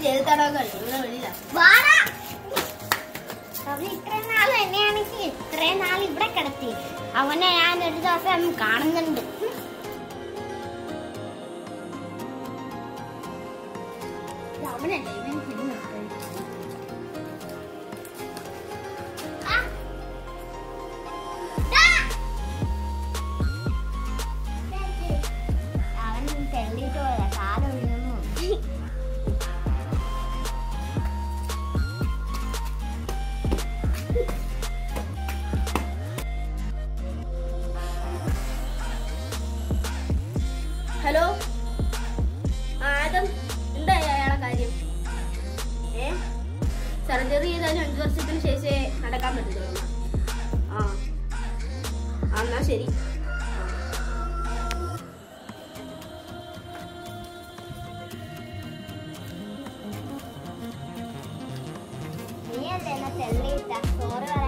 Jail തടവുകൾ ഇവിടെ വെളിയില വാടാ. അവൻ ഇത്രയും നാൾ എന്നെയാണെങ്കിൽ ഇത്രയും നാൾ ഇവിടെ കിടത്തി അവനെ ഞാൻ ഒരു ദിവസം കാണുന്നുണ്ട് അവനല്ലേ ഇവൻ പിന്നെ ആ. ദാ. അവൻ തെള്ളിയിട്ട് പോയതാ കാലൊഴിഞ്ഞു ഹലോ ആ ആദം എന്തായി അയാളെ കാര്യം ഏ സർജറി ചെയ്താലും അഞ്ചു വർഷത്തിന് ശേഷമേ നടക്കാൻ പറ്റത്തുള്ളൂ ആ ആ എന്നാ ശരി നീയല്ലേ എന്നെ തെള്ളിയിട്ട ചോറ്